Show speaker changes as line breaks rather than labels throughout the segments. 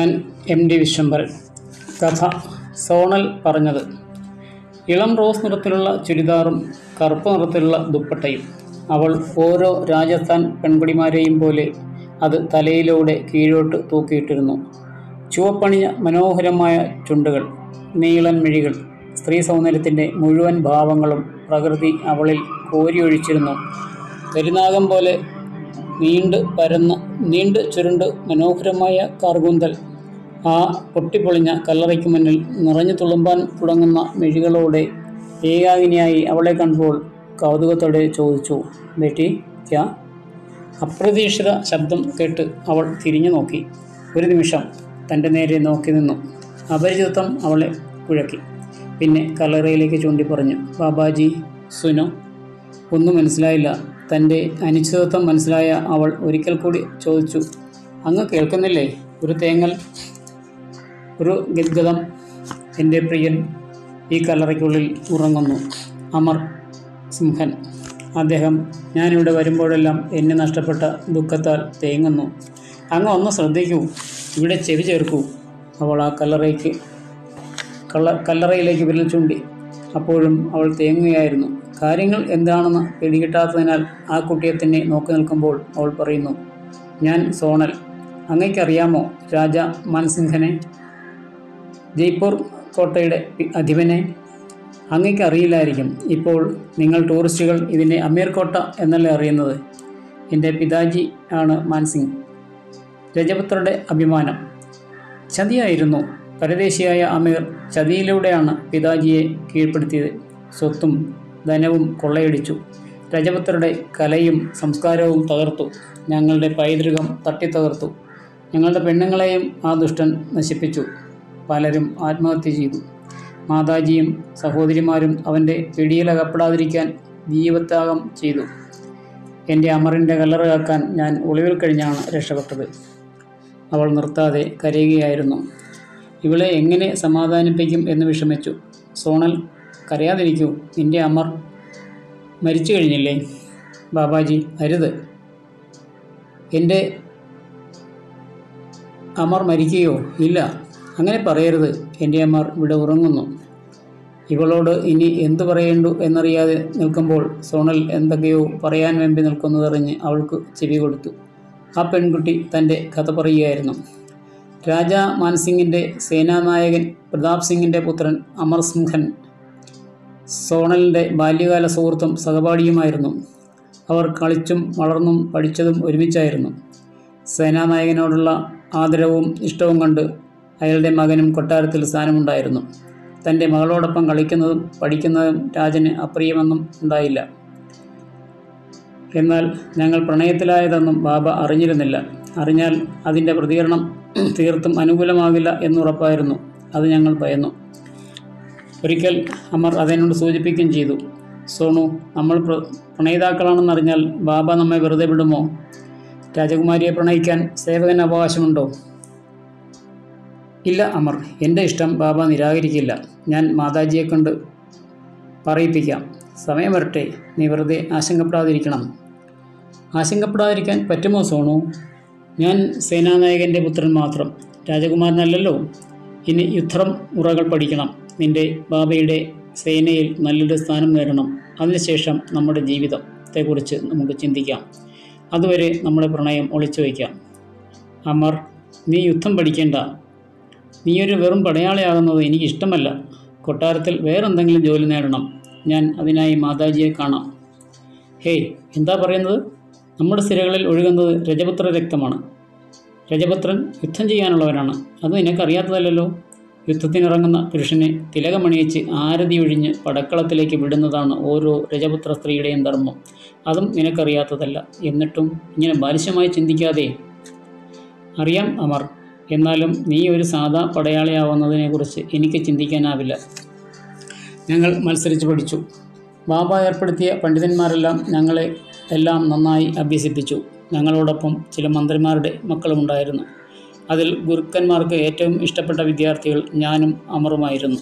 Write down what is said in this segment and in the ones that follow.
ഞാൻ M D Vishwambharan കഥ zonal പറഞ്ഞത് ഇളം റോസ് നിറത്തിലുള്ള ചുരിദാറും കറുപ്പ് നിറത്തിലുള്ള ദുപ്പട്ടയും അവൾ ഓരോ രാജസ്ഥാൻ പെൺകുടിമാരെയും പോലെ അത് തലയിലൂടെ കീഴോട്ട് തൂക്കിയിട്ടിരുന്നു ചുവപ്പണിഞ്ഞ മനോഹരമായ ചുണ്ടുകൾ നീളൻ മിഴികൾ സ്ത്രീ സൗന്ദര്യത്തിൻ്റെ മുഴുവൻ ഭാവങ്ങളും പ്രകൃതി അവളിൽ കോരിയൊഴിച്ചിരുന്നു കരിനാഗം പോലെ നീണ്ട് പരന്ന് നീണ്ട് ചുരുണ്ട് മനോഹരമായ കാർകൂന്തൽ ആ പൊട്ടിപ്പൊളിഞ്ഞ കല്ലറയ്ക്ക് മുന്നിൽ നിറഞ്ഞു തുളുമ്പാൻ തുടങ്ങുന്ന മിഴികളോടെ ഏകാകിനിയായി അവളെ കണ്ടപ്പോൾ കൗതുകത്തോടെ ചോദിച്ചു ബേട്ടി ക്യാ അപ്രതീക്ഷിത ശബ്ദം കേട്ട് അവൾ തിരിഞ്ഞു നോക്കി ഒരു നിമിഷം തൻ്റെ നേരെ നോക്കി നിന്നു അപരിചിതത്വം അവളെ കുഴക്കി പിന്നെ കല്ലറയിലേക്ക് ചൂണ്ടി പറഞ്ഞു ബാബാജി സുനോ ഒന്നും മനസ്സിലായില്ല തൻ്റെ അനിശ്ചിതത്വം മനസ്സിലായ അവൾ ഒരിക്കൽ കൂടി ചോദിച്ചു അങ്ങ് കേൾക്കുന്നില്ലേ ഒരു തേങ്ങൽ ഒരു ഗദ്ഗതം എൻ്റെ പ്രിയൻ ഈ കല്ലറയ്ക്കുള്ളിൽ ഉറങ്ങുന്നു അമർ സിംഹൻ അദ്ദേഹം ഞാനിവിടെ വരുമ്പോഴെല്ലാം എന്നെ നഷ്ടപ്പെട്ട ദുഃഖത്താൽ തേങ്ങുന്നു അങ്ങ് ഒന്ന് ശ്രദ്ധിക്കൂ ഇവിടെ ചെവി ചേർക്കൂ അവൾ ആ കല്ലറയ്ക്ക് കള്ള കല്ലറയിലേക്ക് വിരൽ ചൂണ്ടി അപ്പോഴും അവൾ തേങ്ങുകയായിരുന്നു കാര്യങ്ങൾ എന്താണെന്ന് പിടികിട്ടാത്തതിനാൽ ആ കുട്ടിയെ തന്നെ നോക്കി നിൽക്കുമ്പോൾ അവൾ പറയുന്നു ഞാൻ സോണൽ അങ്ങയ്ക്കറിയാമോ രാജ മാൻസിംഹനെ ജയ്പൂർ കോട്ടയുടെ പി- അധിപനെ അങ്ങയ്ക്ക് അറിയില്ലായിരിക്കും ഇപ്പോൾ നിങ്ങൾ ടൂറിസ്റ്റുകൾ ഇതിനെ അമീർ കോട്ട എന്നല്ലേ അറിയുന്നത് എൻ്റെ പിതാജി ആണ് മാൻസിംഗ് രജപുത്രയുടെ അഭിമാനം ചതിയായിരുന്നു പരദേശിയായ അമീർ ചതിയിലൂടെയാണ് പിതാജിയെ കീഴ്പ്പെടുത്തിയത് സ്വത്തും ധനവും കൊള്ളയടിച്ചു രജപുത്രരുടെ കലയും സംസ്കാരവും തകർത്തു ഞങ്ങളുടെ പൈതൃകം തട്ടിത്തകർത്തു ഞങ്ങളുടെ പെണ്ണുങ്ങളെയും ആ ദുഷ്ടൻ നശിപ്പിച്ചു പലരും ആത്മഹത്യ ചെയ്തു മാതാജിയും സഹോദരിമാരും അവൻ്റെ പിടിയിലകപ്പെടാതിരിക്കാൻ ജീവത്യാഗം ചെയ്തു എൻ്റെ അമറിൻ്റെ കല്ലറ കാക്കാൻ ഞാൻ ഒളിവിൽ കഴിഞ്ഞാണ് രക്ഷപ്പെട്ടത് അവൾ നിർത്താതെ കരയുകയായിരുന്നു ഇവളെ എങ്ങനെ സമാധാനിപ്പിക്കും എന്ന് വിഷമിച്ചു സോണൽ കരയാതിരിക്കൂ നിന്റെ അമർ മരിച്ചു കഴിഞ്ഞില്ലേ ബാബാജി അരുത് എൻ്റെ അമർ മരിക്കുകയോ ഇല്ല അങ്ങനെ പറയരുത് എൻ്റെ അമർ ഇവിടെ ഉറങ്ങുന്നു ഇവളോട് ഇനി എന്തു പറയേണ്ടു എന്നറിയാതെ നിൽക്കുമ്പോൾ സോണൽ എന്തൊക്കെയോ പറയാൻ വെമ്പി നിൽക്കുന്നതറിഞ്ഞ് അവൾക്ക് ചെവി കൊടുത്തു ആ പെൺകുട്ടി തൻ്റെ കഥ പറയുകയായിരുന്നു രാജ മാൻസിംഗിൻ്റെ സേനാനായകൻ പ്രതാപ് സിംഗിൻ്റെ പുത്രൻ അമർ സിംഹൻ സോണലിൻ്റെ ബാല്യകാല സുഹൃത്തും സഹപാഠിയുമായിരുന്നു അവർ കളിച്ചും വളർന്നും പഠിച്ചതും ഒരുമിച്ചായിരുന്നു സേനാനായകനോടുള്ള ആദരവും ഇഷ്ടവും കണ്ട് അയാളുടെ മകനും കൊട്ടാരത്തിൽ സ്ഥാനമുണ്ടായിരുന്നു തൻ്റെ മകളോടൊപ്പം കളിക്കുന്നതും പഠിക്കുന്നതും രാജന് അപ്രിയമൊന്നും ഉണ്ടായില്ല എന്നാൽ ഞങ്ങൾ പ്രണയത്തിലായതെന്നും ബാബ അറിഞ്ഞിരുന്നില്ല അറിഞ്ഞാൽ അതിൻ്റെ പ്രതികരണം തീർത്തും അനുകൂലമാകില്ല എന്നുറപ്പായിരുന്നു അത് ഞങ്ങൾ ഭയന്നു ഒരിക്കൽ അമർ അതിനോട് സൂചിപ്പിക്കുകയും ചെയ്തു സോണു നമ്മൾ പ്ര- പ്രണയിതാക്കളാണെന്നറിഞ്ഞാൽ ബാബ നമ്മെ വെറുതെ വിടുമോ രാജകുമാരിയെ പ്രണയിക്കാൻ സേവകന് അവകാശമുണ്ടോ ഇല്ല അമർ എൻ്റെ ഇഷ്ടം ബാബ നിരാകരിക്കില്ല ഞാൻ മാതാജിയെ കൊണ്ട് പറയിപ്പിക്കാം സമയം വരട്ടെ നീ വെറുതെ ആശങ്കപ്പെടാതിരിക്കണം ആശങ്കപ്പെടാതിരിക്കാൻ പറ്റുമോ സോണു ഞാൻ സേനാനായകൻ്റെ പുത്രൻ മാത്രം രാജകുമാരനല്ലല്ലോ ഇനി യുദ്ധം മുറകൾ പഠിക്കണം നിന്റെ ബാബയുടെ സേനയിൽ നല്ലൊരു സ്ഥാനം നേടണം അതിനുശേഷം നമ്മുടെ ജീവിതത്തെക്കുറിച്ച് നമുക്ക് ചിന്തിക്കാം അതുവരെ നമ്മുടെ പ്രണയം ഒളിച്ചു വയ്ക്കാം അമർ നീ യുദ്ധം പഠിക്കേണ്ട നീയൊരു വെറും പടയാളിയാകുന്നത് എനിക്ക് ഇഷ്ടമല്ല കൊട്ടാരത്തിൽ വേറെന്തെങ്കിലും ജോലി നേടണം ഞാൻ അതിനായി മാതാജിയെ കാണാം ഹേയ് എന്താ പറയുന്നത് നമ്മുടെ സിരകളിൽ ഒഴുകുന്നത് രജപുത്ര രക്തമാണ് രജപുത്രൻ യുദ്ധം ചെയ്യാനുള്ളവരാണ് അത് നിനക്കറിയാത്തതല്ലല്ലോ യുദ്ധത്തിനിറങ്ങുന്ന പുരുഷനെ തിലകമണിയിച്ച് ആരതി ഒഴിഞ്ഞ് പടക്കളത്തിലേക്ക് വിടുന്നതാണ് ഓരോ രജപുത്ര സ്ത്രീയുടെയും ധർമ്മം അതും നിനക്കറിയാത്തതല്ല എന്നിട്ടും ഇങ്ങനെ ബാലിശമായി ചിന്തിക്കാതെ അറിയാം അമർ എന്നാലും നീ ഒരു സാധാ പടയാളിയാവുന്നതിനെക്കുറിച്ച് എനിക്ക് ചിന്തിക്കാനാവില്ല ഞങ്ങൾ മത്സരിച്ച് പഠിച്ചു ബാബ ഏർപ്പെടുത്തിയ പണ്ഡിതന്മാരെല്ലാം ഞങ്ങളെ എല്ലാം നന്നായി അഭ്യസിപ്പിച്ചു ഞങ്ങളോടൊപ്പം ചില മന്ത്രിമാരുടെ മക്കളുമുണ്ടായിരുന്നു അതിൽ ഗുരുക്കന്മാർക്ക് ഏറ്റവും ഇഷ്ടപ്പെട്ട വിദ്യാർത്ഥികൾ ഞാനും അമറുമായിരുന്നു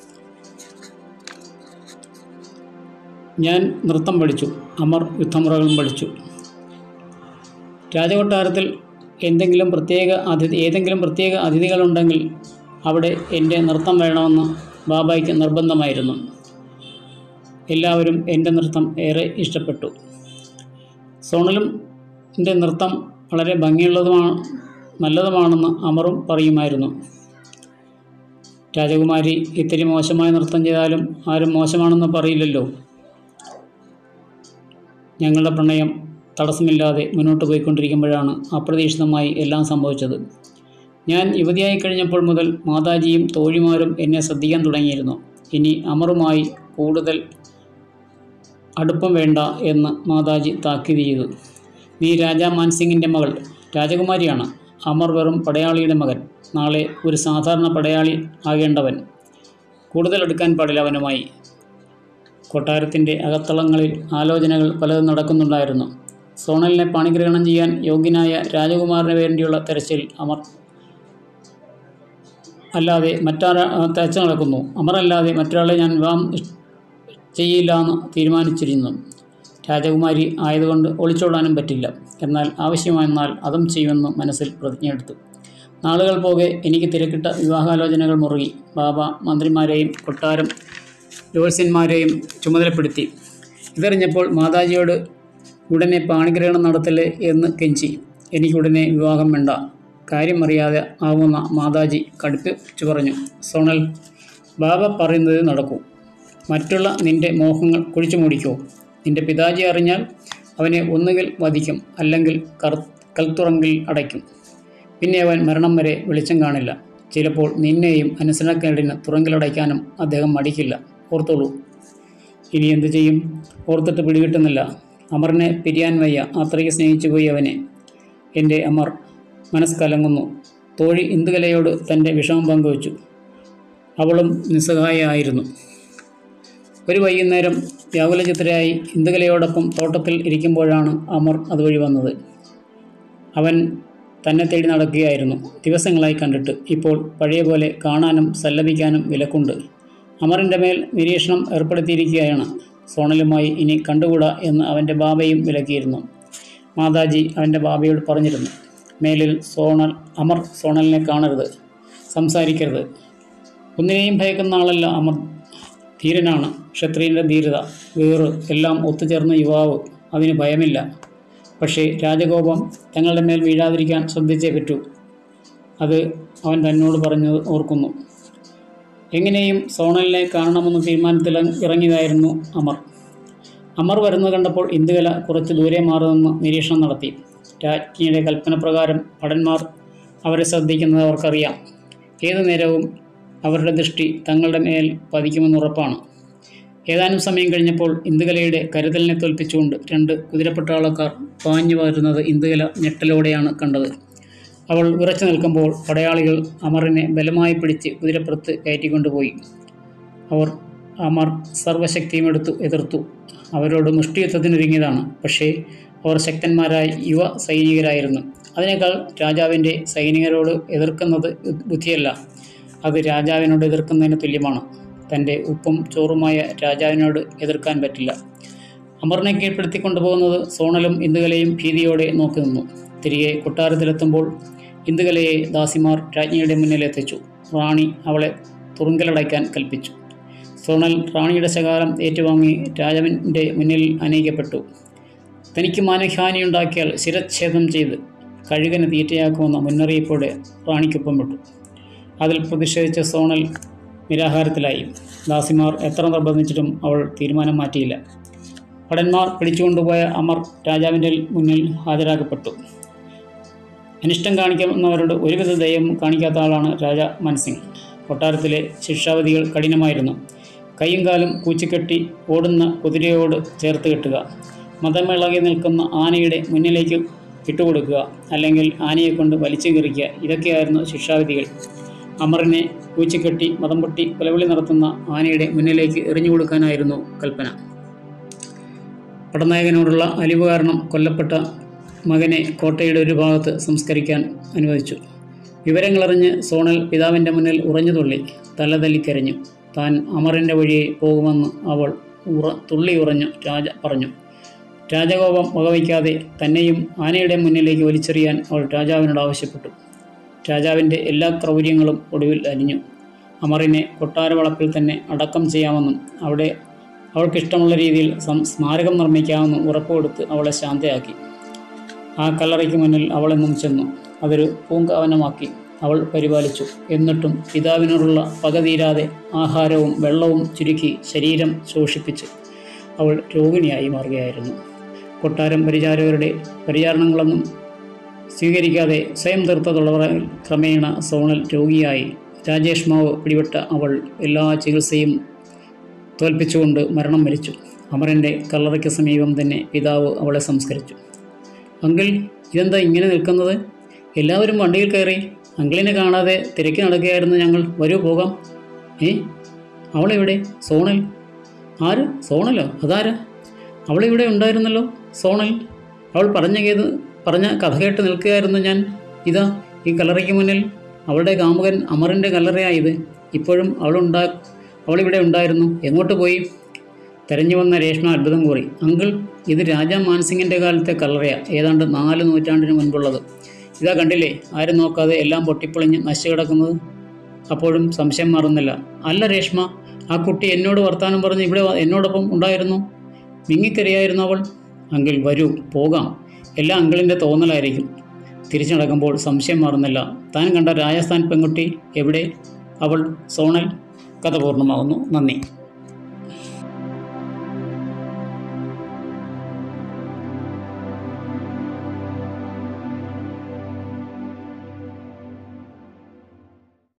ഞാൻ നൃത്തം പഠിച്ചു അമർ യുദ്ധമുറകളും പഠിച്ചു രാജകൊട്ടാരത്തിൽ എന്തെങ്കിലും പ്രത്യേക അതിഥി ഏതെങ്കിലും പ്രത്യേക അതിഥികളുണ്ടെങ്കിൽ അവിടെ എൻ്റെ നൃത്തം വേണമെന്ന് ബാബായ്ക്ക് നിർബന്ധമായിരുന്നു എല്ലാവരും എൻ്റെ നൃത്തം ഏറെ ഇഷ്ടപ്പെട്ടു സോണലും എൻ്റെ നൃത്തം വളരെ ഭംഗിയുള്ളതുമാണ് നല്ലതുമാണെന്ന് അമറും പറയുമായിരുന്നു രാജകുമാരി ഇത്തിരി മോശമായ നൃത്തം ചെയ്താലും ആരും മോശമാണെന്ന് പറയില്ലല്ലോ ഞങ്ങളുടെ പ്രണയം തടസ്സമില്ലാതെ മുന്നോട്ട് പോയിക്കൊണ്ടിരിക്കുമ്പോഴാണ് അപ്രതീക്ഷിതമായി എല്ലാം സംഭവിച്ചത് ഞാൻ യുവതിയായി കഴിഞ്ഞപ്പോൾ മുതൽ മാതാജിയും തോഴിമാരും എന്നെ ശ്രദ്ധിക്കാൻ തുടങ്ങിയിരുന്നു ഇനി അമറുമായി കൂടുതൽ അടുപ്പം വേണ്ട എന്ന് മാതാജി താക്കീത് ചെയ്തു നീ രാജാ മാൻസിംഗിൻ്റെ മകൾ രാജകുമാരിയാണ് അമർ വെറും പടയാളിയുടെ മകൻ നാളെ ഒരു സാധാരണ പടയാളി ആകേണ്ടവൻ കൂടുതൽ അടുക്കാൻ പാടില്ല അവനുമായി കൊട്ടാരത്തിൻ്റെ അകത്തളങ്ങളിൽ ആലോചനകൾ പലതും നടക്കുന്നുണ്ടായിരുന്നു സോണലിനെ പാണിഗ്രഹണം ചെയ്യാൻ യോഗ്യനായ രാജകുമാരന് വേണ്ടിയുള്ള തെരച്ചിൽ അമർ അല്ലാതെ മറ്റാരാ തെരച്ചിൽ നടക്കുന്നു അമറല്ലാതെ മറ്റൊരാളെ ഞാൻ വിവാഹം ഇഷ്- ചെയ്യില്ല എന്ന് തീരുമാനിച്ചിരുന്നു രാജകുമാരി ആയതുകൊണ്ട് ഒളിച്ചോടാനും പറ്റില്ല എന്നാൽ ആവശ്യമെന്നാൽ അതും ചെയ്യുമെന്ന് മനസ്സിൽ പ്രതിജ്ഞയെടുത്തു നാളുകൾ പോകെ എനിക്ക് തിരക്കിട്ട വിവാഹാലോചനകൾ മുറുകി ബാബ മന്ത്രിമാരെയും കൊട്ടാരം ജ്യോത്സ്യന്മാരെയും ചുമതലപ്പെടുത്തി ഇതറിഞ്ഞപ്പോൾ മാതാജിയോട് ഉടനെ പാണിഗ്രഹണം നടത്തല്ലേ എന്ന് കെഞ്ചി എനിക്കുടനെ വിവാഹം വേണ്ട കാര്യം അറിയാതെ ആവുന്ന മാതാജി കടുപ്പിച്ചു പറഞ്ഞു സോണൽ ബാബ പറയുന്നത് നടക്കൂ മറ്റുള്ള നിന്റെ മോഹങ്ങൾ കുഴിച്ചു മൂടിക്കോ നിന്റെ പിതാജി അറിഞ്ഞാൽ അവനെ ഒന്നുകിൽ വധിക്കും അല്ലെങ്കിൽ കർ കൽത്തുറങ്കിൽ അടയ്ക്കും പിന്നെ അവൻ മരണം വരെ വെളിച്ചം കാണില്ല ചിലപ്പോൾ നിന്നെയും അനുസരണക്കേടിന് തുറങ്കിലടയ്ക്കാനും അദ്ദേഹം മടിക്കില്ല ഓർത്തോളൂ ഇനി എന്തു ചെയ്യും ഓർത്തിട്ട് പിടികിട്ടുന്നില്ല അമറിനെ പിരിയാൻ വയ്യ അത്രയ്ക്ക് സ്നേഹിച്ചു പോയി അവനെ എൻ്റെ അമർ മനസ്സ് കലങ്ങുന്നു തോഴി ഇന്ദുകലയോട് തൻ്റെ വിഷമം പങ്കുവച്ചു അവളും നിസ്സഹായായിരുന്നു ഒരു വൈകുന്നേരം വ്യാകുലചിത്രയായി ഇന്ദുകലയോടൊപ്പം തോട്ടത്തിൽ ഇരിക്കുമ്പോഴാണ് അമർ അതുവഴി വന്നത് അവൻ തന്നെ തേടി നടക്കുകയായിരുന്നു ദിവസങ്ങളായി കണ്ടിട്ട് ഇപ്പോൾ പഴയ പോലെ കാണാനും സല്ലപിക്കാനും വിലക്കുണ്ട് അമറിൻ്റെ മേൽ നിരീക്ഷണം ഏർപ്പെടുത്തിയിരിക്കുകയാണ് സോണലുമായി ഇനി കണ്ടുകൂടാ എന്ന് അവൻ്റെ ബാബയും വിലക്കിയിരുന്നു മാതാജി അവൻ്റെ ബാബയോട് പറഞ്ഞിരുന്നു മേലിൽ സോണൽ അമർ സോണലിനെ കാണരുത് സംസാരിക്കരുത് ഒന്നിനെയും ഭയക്കുന്ന ആളല്ല അമർ ധീരനാണ് ക്ഷത്രിയൻ്റെ ധീരത വേറ് എല്ലാം ഒത്തുചേർന്ന യുവാവ് അതിന് ഭയമില്ല പക്ഷേ രാജകോപം തങ്ങളുടെ മേൽ വീഴാതിരിക്കാൻ ശ്രദ്ധിച്ചേ പറ്റൂ അത് അവൻ തന്നോട് പറഞ്ഞത് ഓർക്കുന്നു എങ്ങനെയും സോണലിനെ കാണണമെന്ന തീരുമാനത്തിൽ ഇറങ്ങിയതായിരുന്നു അമർ അമർ വരുന്നത് കണ്ടപ്പോൾ ഇന്ദുകല കുറച്ച് ദൂരെ മാറുമെന്ന് നിരീക്ഷണം നടത്തി രാജ്ഞിയുടെ കൽപ്പനപ്രകാരം ഭടന്മാർ അവരെ ശ്രദ്ധിക്കുന്നത് അവർക്കറിയാം ഏതു നേരവും അവരുടെ ദൃഷ്ടി തങ്ങളുടെ മേൽ പതിക്കുമെന്ന് ഉറപ്പാണ് ഏതാനും സമയം കഴിഞ്ഞപ്പോൾ ഇന്ദുകലയുടെ കരുതലിനെ തോൽപ്പിച്ചുകൊണ്ട് രണ്ട് കുതിരപ്പട്ടാളക്കാർ പാഞ്ഞു വരുന്നത് ഇന്ദുകല ഞെട്ടലോടെയാണ് കണ്ടത് അവൾ വിറച്ചു നിൽക്കുമ്പോൾ പടയാളികൾ അമറിനെ ബലമായി പിടിച്ച് കുതിരപ്പുറത്ത് കയറ്റിക്കൊണ്ടുപോയി അവർ അമർ സർവശക്തിയും എടുത്തു എതിർത്തു അവരോട് മുഷ്ടിയുദ്ധത്തിനൊരുങ്ങിയതാണ് പക്ഷേ അവർ ശക്തന്മാരായ യുവ സൈനികരായിരുന്നു അതിനേക്കാൾ രാജാവിൻ്റെ സൈനികരോട് എതിർക്കുന്നത് ബുദ്ധിയല്ല അത് രാജാവിനോട് എതിർക്കുന്നതിന് തുല്യമാണ് തൻ്റെ ഉപ്പും ചോറുമായ രാജാവിനോട് എതിർക്കാൻ പറ്റില്ല അമറിനെ കീഴ്പ്പെടുത്തി കൊണ്ടുപോകുന്നത് സോണലും ഇന്ദുകലയും ഭീതിയോടെ നോക്കി നിന്നു തിരികെ കൊട്ടാരത്തിലെത്തുമ്പോൾ ഇന്ദുകലയെ ദാസിമാർ രാജ്ഞിയുടെ മുന്നിൽ എത്തിച്ചു റാണി അവളെ തുറുങ്കലടയ്ക്കാൻ കൽപ്പിച്ചു സോണൽ റാണിയുടെ ശകാരം ഏറ്റുവാങ്ങി രാജാവിൻ്റെ മുന്നിൽ അനയിക്കപ്പെട്ടു തനിക്ക് മാനഹാനിയുണ്ടാക്കിയാൽ ശിരച്ഛേദം ചെയ്ത് കഴുകന് തീറ്റയാക്കുമെന്ന മുന്നറിയിപ്പോടെ റാണിക്കൊപ്പം വിട്ടു അതിൽ പ്രതിഷേധിച്ച സോണൽ നിരാഹാരത്തിലായി ദാസിമാർ എത്ര നിർബന്ധിച്ചിട്ടും അവൾ തീരുമാനം മാറ്റിയില്ല ഭടന്മാർ പിടിച്ചുകൊണ്ടുപോയ അമർ രാജാവിൻ്റെ മുന്നിൽ ഹാജരാക്കപ്പെട്ടു അനിഷ്ടം കാണിക്കുന്നവരോട് ഒരുവിധ ദയം കാണിക്കാത്ത ആളാണ് രാജ മൻസിംഗ് കൊട്ടാരത്തിലെ ശിക്ഷാവധികൾ കഠിനമായിരുന്നു കൈയും കാലും കൂച്ചിക്കെട്ടി ഓടുന്ന കുതിരയോട് ചേർത്ത് കെട്ടുക മതമിളകി നിൽക്കുന്ന ആനയുടെ മുന്നിലേക്ക് ഇട്ടുകൊടുക്കുക അല്ലെങ്കിൽ ആനയെ കൊണ്ട് വലിച്ചു കീറിക്കുക ഇതൊക്കെയായിരുന്നു ശിക്ഷാവിധികൾ അമറിനെ കൂച്ചിക്കെട്ടി മതം പൊട്ടി കൊലവിളി നടത്തുന്ന ആനയുടെ മുന്നിലേക്ക് എറിഞ്ഞു കൊടുക്കാനായിരുന്നു കൽപ്പന പടനായകനോടുള്ള അലിവ് കാരണം കൊല്ലപ്പെട്ട മകനെ കോട്ടയുടെ ഒരു ഭാഗത്ത് സംസ്കരിക്കാൻ അനുവദിച്ചു വിവരങ്ങളറിഞ്ഞ് സോണൽ പിതാവിൻ്റെ മുന്നിൽ ഉറഞ്ഞു തുള്ളി തല തല്ലിക്കരഞ്ഞു താൻ അമറിൻ്റെ വഴിയെ പോകുമെന്ന് അവൾ ഉറ തുള്ളി ഉറഞ്ഞു രാജ പറഞ്ഞു രാജകോപം വകവയ്ക്കാതെ തന്നെയും ആനയുടെ മുന്നിലേക്ക് വലിച്ചെറിയാൻ അവൾ രാജാവിനോട് ആവശ്യപ്പെട്ടു രാജാവിൻ്റെ എല്ലാ ക്രൗര്യങ്ങളും ഒടുവിൽ അലിഞ്ഞു അമറിനെ കൊട്ടാരവളപ്പിൽ തന്നെ അടക്കം ചെയ്യാമെന്നും അവിടെ അവൾക്കിഷ്ടമുള്ള രീതിയിൽ സം സ്മാരകം നിർമ്മിക്കാമെന്നും ഉറപ്പുകൊടുത്ത് അവളെ ശാന്തയാക്കി ആ കല്ലറയ്ക്ക് മുന്നിൽ അവളെന്നും ചെന്നു അതൊരു പൂങ്കാവനമാക്കി അവൾ പരിപാലിച്ചു എന്നിട്ടും പിതാവിനോടുള്ള പക തീരാതെ ആഹാരവും വെള്ളവും ചുരുക്കി ശരീരം ശോഷിപ്പിച്ച് അവൾ രോഗിണിയായി മാറുകയായിരുന്നു കൊട്ടാരം പരിചാരകരുടെ പരിചാരണങ്ങളൊന്നും സ്വീകരിക്കാതെ സ്വയം തീർത്തതുള്ളവർ ക്രമേണ സോണൽ രോഗിയായി രാജേഷ് മാവ് പിടിപെട്ട അവൾ എല്ലാ ചികിത്സയും തോൽപ്പിച്ചുകൊണ്ട് മരണം വരിച്ചു അമറിൻ്റെ കല്ലറയ്ക്ക് സമീപം തന്നെ പിതാവ് അവളെ സംസ്കരിച്ചു അങ്കിൾ ഇതെന്താ ഇങ്ങനെ നിൽക്കുന്നത് എല്ലാവരും വണ്ടിയിൽ കയറി അങ്കിളിനെ കാണാതെ തിരക്കി നടക്കുകയായിരുന്നു ഞങ്ങൾ വരൂ പോകാം ഏ അവളെവിടെ സോണൽ ആര് സോണലോ അതാരാ അവളിവിടെ ഉണ്ടായിരുന്നല്ലോ സോണൽ അവൾ പറഞ്ഞ കേത് പറഞ്ഞ കഥ കേട്ട് നിൽക്കുകയായിരുന്നു ഞാൻ ഇതാ ഈ കല്ലറയ്ക്ക് മുന്നിൽ അവളുടെ കാമുകൻ അമറിൻ്റെ കല്ലറയായത് ഇപ്പോഴും അവളുണ്ടാ അവളിവിടെ ഉണ്ടായിരുന്നു എങ്ങോട്ട് പോയി തെരഞ്ഞു വന്ന രേഷ്മ അത്ഭുതം കൂറി അങ്കിൾ ഇത് രാജാ മാൻസിംഗിൻ്റെ കാലത്തെ കല്ലറയാ ഏതാണ്ട് നാല് നൂറ്റാണ്ടിന് മുൻപുള്ളത് ഇതാ കണ്ടില്ലേ ആരും നോക്കാതെ എല്ലാം പൊട്ടിപ്പൊളിഞ്ഞ് നശിച്ചു കിടക്കുന്നത് അപ്പോഴും സംശയം മാറുന്നില്ല അല്ല രേഷ്മ ആ കുട്ടി എന്നോട് വർത്താനം പറഞ്ഞ് ഇവിടെ വ- എന്നോടൊപ്പം ഉണ്ടായിരുന്നു മിങ്ങിക്കറിയായിരുന്നു അവൾ അങ്കിൾ വരൂ പോകാം എല്ലാം അങ്കിളിൻ്റെ തോന്നലായിരിക്കും തിരിച്ചു നടക്കുമ്പോൾ സംശയം മാറുന്നില്ല താൻ കണ്ട രാജസ്ഥാൻ പെൺകുട്ടി എവിടെ അവൾ സോണൽ കഥ പൂർണ്ണമാകുന്നു നന്ദി